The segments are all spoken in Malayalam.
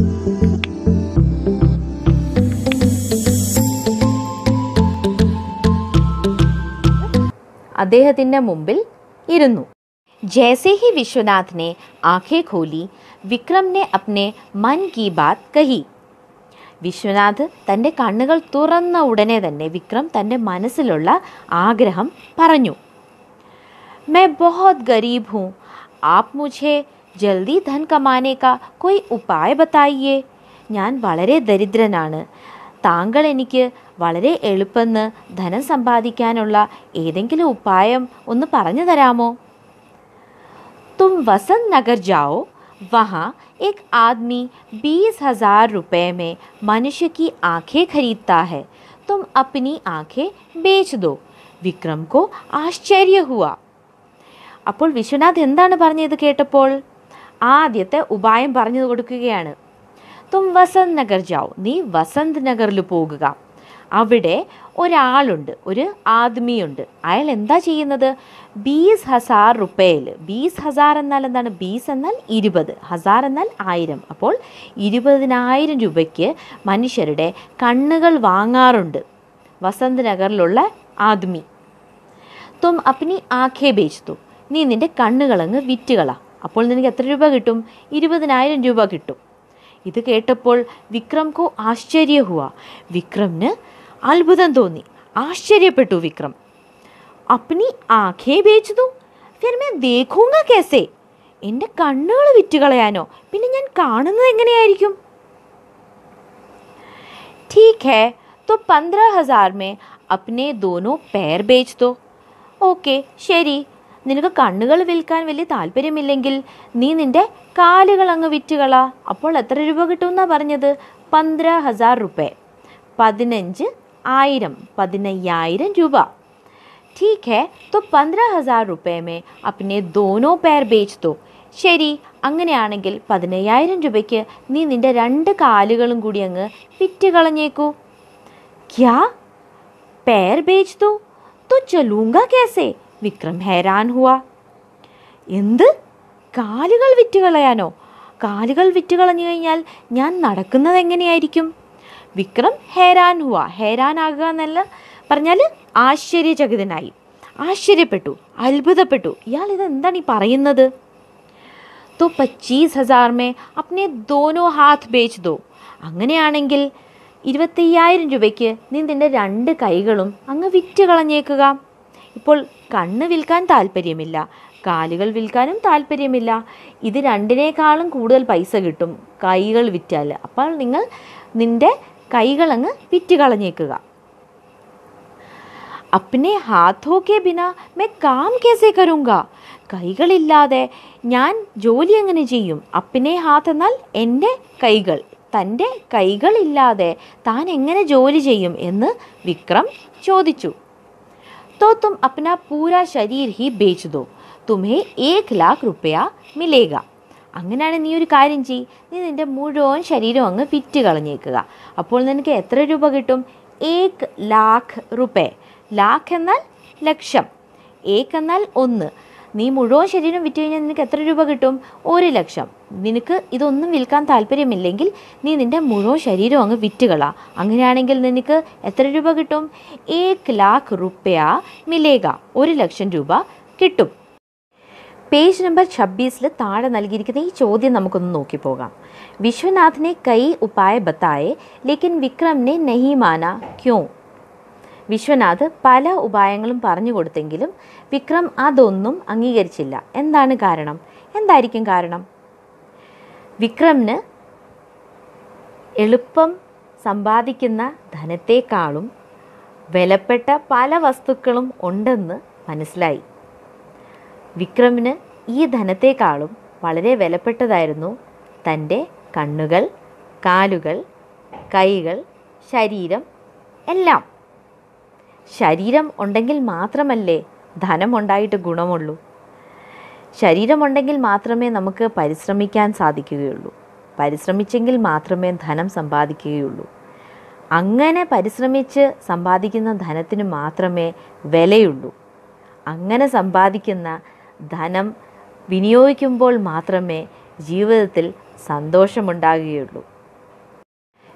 അദ്ദേഹത്തിൻ്റെ മുമ്പിൽ ഇരുന്നു जैसे ही विश्वनाथ ने आंखें खोली विक्रम ने अपने मन की बात कही വിശ്വനാഥ് തൻ്റെ കണ്ണുകൾ തുറന്ന ഉടനെ തന്നെ വിക്രം തൻ്റെ മനസ്സിലുള്ള ആഗ്രഹം പറഞ്ഞു मैं बहुत गरीब हूँ आप मुझे जल्दी धन कमाने का कोई उपाय बताइए ഞാൻ വളരെ ദരിദ്രനാണ് താങ്കൾ എനിക്ക് വളരെ എളുപ്പന്ന് ധനം സമ്പാദിക്കാനുള്ള ഏതെങ്കിലും ഉപായം ഒന്ന് പറഞ്ഞു തരാമോ तुम वसंत नगर जाओ वहाँ एक आदमी बीस हजार रुपये में मनुष्य की आंखें खरीदता है तुम अपनी आंखें बेच दो വിക്രം കോ ആശ്ചര്യ ഹുവ അപ്പോൾ വിശ്വനാഥ് എന്താണ് പറഞ്ഞത് കേട്ടപ്പോൾ ആദ്യത്തെ ഉപായം പറഞ്ഞു കൊടുക്കുകയാണ് തും വസന്ത് നഗർ ജാओ നീ വസന്ത് നഗറിൽ പോകുക അവിടെ ഒരാളുണ്ട് ഒരു ആദ്മിയുണ്ട് അയാൾ എന്താ ചെയ്യുന്നത് ബീസ് ഹസാർ റുപ്പയിൽ ബീസ് ഹസാർ എന്നാൽ എന്താണ് ബീസ് എന്നാൽ ഇരുപത് ഹസാർ എന്നാൽ ആയിരം അപ്പോൾ ഇരുപതിനായിരം രൂപയ്ക്ക് മനുഷ്യരുടെ കണ്ണുകൾ വാങ്ങാറുണ്ട് വസന്ത് നഗറിലുള്ള ആദ്മി തും അപ്നി ആഖേ ബേച്ച്തു നീ നിൻ്റെ കണ്ണുകളങ്ങ് വിറ്റുകളാ അപ്പോൾ നിനക്ക് എത്ര രൂപ കിട്ടും ഇരുപതിനായിരം രൂപ കിട്ടും ഇത് കേട്ടപ്പോൾ വിക്രം കോ ആശ്ചര്യ ഹുവ വിക്രമിന് അത്ഭുതം തോന്നി ആശ്ചര്യപ്പെട്ടു വിക്രം അപ്നി ആഖേ ബേച്ചു ഫിർ മേ ദേഖൂങ്ക കേസേ എൻ്റെ കണ്ണുകൾ വിറ്റുകളയാനോ പിന്നെ ഞാൻ കാണുന്നത് എങ്ങനെയായിരിക്കും ठीक है तो पंद्रह हजार में अपने दोनों पैर बेच दो ഓക്കെ ശരി നിനക്ക് കണ്ണുകൾ വിൽക്കാൻ വലിയ താല്പര്യമില്ലെങ്കിൽ നീ നിന്റെ കാലുകൾ അങ്ങ് വിറ്റുകളാ അപ്പോൾ എത്ര രൂപ കിട്ടുമെന്നാണ് പറഞ്ഞത് പന്ത്ര ഹസാർ റുപ്പേ പതിനഞ്ച് ആയിരം പതിനയ്യായിരം രൂപ ठीक है तो पंद्रह हजार रुपये में अपने दोनों पैर बेच दो ശരി അങ്ങനെയാണെങ്കിൽ പതിനയ്യായിരം രൂപയ്ക്ക് നീ നിന്റെ രണ്ട് കാലുകളും കൂടി അങ്ങ് വിറ്റ് കളഞ്ഞേക്കൂ ക്യാ पैर बेच दो तो चलूंगा कैसे വിക്രം ഹൈരാൻ ഹുവ എന്ത് കാലുകൾ വിറ്റ് കളയാനോ കാലുകൾ വിറ്റ് കളഞ്ഞു കഴിഞ്ഞാൽ ഞാൻ നടക്കുന്നത് എങ്ങനെയായിരിക്കും വിക്രം ഹേരാൻ ഹുവ ഹേരാനാകുക എന്നല്ല പറഞ്ഞാൽ ആശ്ചര്യചകിതനായി ആശ്ചര്യപ്പെട്ടു അത്ഭുതപ്പെട്ടു ഇയാൾ ഇത് എന്താണ് ഈ പറയുന്നത് तो पच्चीस हजार में अपने दोनों ഹാത്ത് ബേച്ച് ദോ അങ്ങനെയാണെങ്കിൽ ഇരുപത്തയ്യായിരം രൂപയ്ക്ക് നീ നിൻ്റെ രണ്ട് കൈകളും അങ്ങ് വിറ്റ് കളഞ്ഞേക്കുക ഇപ്പോൾ കണ്ണ് വിൽക്കാൻ താല്പര്യമില്ല കാലുകൾ വിൽക്കാനും താല്പര്യമില്ല ഇത് രണ്ടിനേക്കാളും കൂടുതൽ പൈസ കിട്ടും കൈകൾ വിറ്റാൽ അപ്പോൾ നിങ്ങൾ നിൻ്റെ കൈകളങ്ങ് വിറ്റ് കളഞ്ഞേക്കുക അപ്നെ ഹാഥോ കെ ബിന മേ കാം കേസേ കരുങ്ക കൈകളില്ലാതെ ഞാൻ ജോലി എങ്ങനെ ചെയ്യും അപ്പിനെ ഹാത്ത് എന്നാൽ എൻ്റെ കൈകൾ തൻ്റെ കൈകളില്ലാതെ താൻ എങ്ങനെ ജോലി ചെയ്യും എന്ന് വിക്രം ചോദിച്ചു तो तुम अपना पूरा शरीर ही बेच दो तुम्हें एक लाख रुपया मिलेगा അങ്ങനെയാണ് നീ ഒരു കാര്യം ചെയ് നീ നിൻ്റെ മുഴുവൻ ശരീരം അങ്ങ് വിറ്റ് കളഞ്ഞേക്കുക അപ്പോൾ നിനക്ക് എത്ര രൂപ കിട്ടും ഏക് ലാഖ് റുപ്പേ ലാഖ് എന്നാൽ ലക്ഷം ഏക് എന്നാൽ ഒന്ന് നീ മുഴുവൻ ശരീരം വിറ്റ് കഴിഞ്ഞാൽ നിനക്ക് എത്ര രൂപ കിട്ടും ഒരു ലക്ഷം നിനക്ക് ഇതൊന്നും വിൽക്കാൻ താല്പര്യമില്ലെങ്കിൽ നീ നിൻ്റെ മുഴുവൻ ശരീരം അങ്ങ് വിറ്റുകളാ അങ്ങനെയാണെങ്കിൽ നിനക്ക് എത്ര രൂപ കിട്ടും ഏക് ലാഖ് റുപ്യ മിലേക ഒരു ലക്ഷം രൂപ കിട്ടും പേജ് നമ്പർ ഛബ്ബീസിൽ താഴെ നൽകിയിരിക്കുന്ന ഈ ചോദ്യം നമുക്കൊന്ന് നോക്കിപ്പോകാം വിശ്വനാഥിനെ കൈ ഉപായ ബത്തായെ ലേക്കിൻ വിക്രമിനെ നഹി മാന ക്യോ വിശ്വനാഥ് പല ഉപായങ്ങളും പറഞ്ഞു കൊടുത്തെങ്കിലും വിക്രം അതൊന്നും അംഗീകരിച്ചില്ല എന്താണ് കാരണം എന്തായിരിക്കും കാരണം വിക്രമിന് എളുപ്പം സമ്പാദിക്കുന്ന ധനത്തെക്കാളും വിലപ്പെട്ട പല വസ്തുക്കളും ഉണ്ടെന്ന് മനസ്സിലായി വിക്രമിന് ഈ ധനത്തെക്കാളും വളരെ വിലപ്പെട്ടതായിരുന്നു തൻ്റെ കണ്ണുകൾ കാലുകൾ കൈകൾ ശരീരം എല്ലാം ശരീരം ഉണ്ടെങ്കിൽ മാത്രമല്ലേ ധനമുണ്ടായിട്ട് ഗുണമുള്ളൂ ശരീരമുണ്ടെങ്കിൽ മാത്രമേ നമുക്ക് പരിശ്രമിക്കാൻ സാധിക്കുകയുള്ളൂ പരിശ്രമിച്ചെങ്കിൽ മാത്രമേ ധനം സമ്പാദിക്കുകയുള്ളൂ അങ്ങനെ പരിശ്രമിച്ച് സമ്പാദിക്കുന്ന ധനത്തിന് മാത്രമേ വിലയുള്ളൂ അങ്ങനെ സമ്പാദിക്കുന്ന ധനം വിനിയോഗിക്കുമ്പോൾ മാത്രമേ ജീവിതത്തിൽ സന്തോഷമുണ്ടാകുകയുള്ളൂ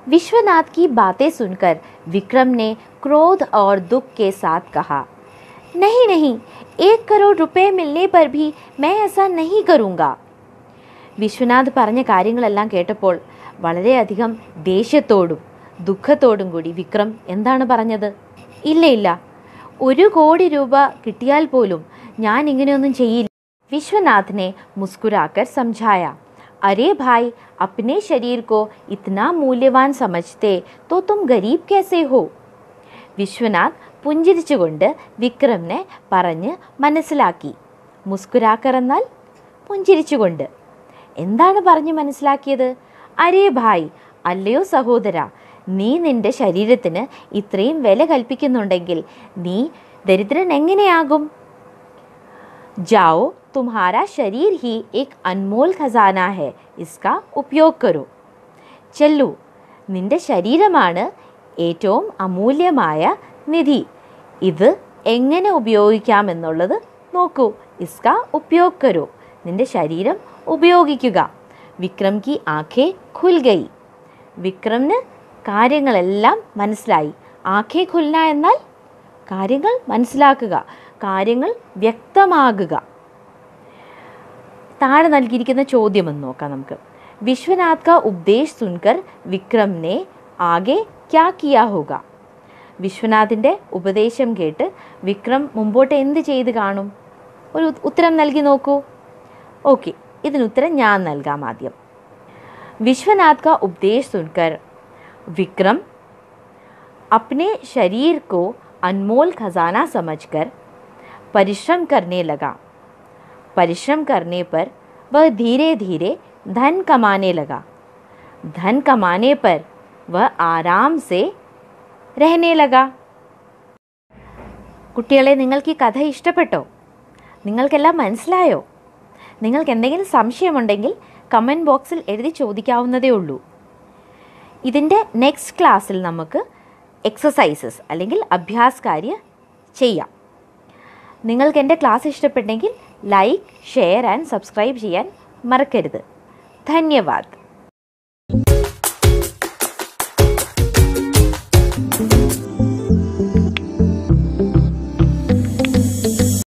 विश्वनाथ की बातें सुनकर विक्रम ने क्रोध और दुख के साथ कहा नहीं नहीं एक करोड़ रुपए मिलने पर भी मैं ऐसा नहीं करूँगा വിശ്വനാഥ് പറഞ്ഞ കാര്യങ്ങളെല്ലാം കേട്ടപ്പോൾ വളരെയധികം ദേഷ്യത്തോടും ദുഃഖത്തോടും കൂടി വിക്രം എന്താണ് പറഞ്ഞത് ഇല്ല ഇല്ല ഒരു കോടി രൂപ കിട്ടിയാൽ പോലും ഞാൻ ഇങ്ങനെയൊന്നും ചെയ്യില്ല विश्वनाथ ने मुस्कुराकर समझाया अरे भाई अपने शरीर को इतना मूल्यवान समझते तो तुम गरीब कैसे हो വിശ്വനാഥ് പുഞ്ചിരിച്ചുകൊണ്ട് വിക്രമിനെ പറഞ്ഞ് മനസ്സിലാക്കി മുസ്കുരാക്കർ എന്നാൽ പുഞ്ചിരിച്ചുകൊണ്ട് എന്താണ് പറഞ്ഞ് മനസ്സിലാക്കിയത് അരേ ഭായ് അല്ലയോ സഹോദര നീ നിന്റെ ശരീരത്തിന് ഇത്രയും വില കൽപ്പിക്കുന്നുണ്ടെങ്കിൽ നീ ദരിദ്രൻ എങ്ങനെയാകും जाओ तुम्हारा शरीर ही एक अनमोल खजाना है इसका उपयोग करो ചെല്ലു നിന്റെ ശരീരമാണ് ഏറ്റവും അമൂല്യമായ നിധി ഇത് എങ്ങനെ ഉപയോഗിക്കാമെന്നുള്ളത് നോക്കൂ ഇസ്ക ഉപയോഗ് കരോ നിന്റെ ശരീരം ഉപയോഗിക്കുക വിക്രം കി ആഖേ ഖുൽ ഗൈ വിക്രമിന് കാര്യങ്ങളെല്ലാം മനസ്സിലായി ആഖേ ഖുൽന എന്നാൽ കാര്യങ്ങൾ മനസ്സിലാക്കുക കാര്യങ്ങൾ വ്യക്തമാകുക താഴെ നൽകിയിരിക്കുന്ന ചോദ്യം ഒന്ന് നോക്കാം നമുക്ക് വിശ്വനാഥ് का उपदेश सुनकर വിക്രം ने ആകെ ക്യാ കിയാ ഹോഗ വിശ്വനാഥിൻ്റെ ഉപദേശം കേട്ട് വിക്രം മുമ്പോട്ട് എന്ത് ചെയ്ത് കാണും ഒരു ഉ- ഉത്തരം നൽകി നോക്കൂ ഓക്കെ ഇതിനുത്തരം ഞാൻ നൽകാം ആദ്യം विश्वनाथ का उपदेश सुनकर विक्रम अपने शरीर को अनमोल खजाना समझकर परिश्रम करने लगा परिश्रम करने पर वह धीरे धीरे धन कमाने लगा धन कमाने पर वह आराम से रहने लगा കുട്ടികളെ നിങ്ങൾക്ക് ഈ കഥ ഇഷ്ടപ്പെട്ടോ നിങ്ങൾക്കെല്ലാം മനസ്സിലായോ നിങ്ങൾക്ക് എന്തെങ്കിലും സംശയമുണ്ടെങ്കിൽ കമൻറ്റ് ബോക്സിൽ എഴുതി ചോദിക്കാവുന്നതേ ഉള്ളൂ ഇതിൻ്റെ നെക്സ്റ്റ് ക്ലാസ്സിൽ നമുക്ക് എക്സസൈസസ് അല്ലെങ്കിൽ അഭ്യാസകാര്യ ചെയ്യാം നിങ്ങൾക്ക് എൻ്റെ ക്ലാസ് ഇഷ്ടപ്പെട്ടെങ്കിൽ ലൈക്ക് ഷെയർ ആൻഡ് സബ്സ്ക്രൈബ് ചെയ്യാൻ മറക്കരുത് ധന്യവാദ്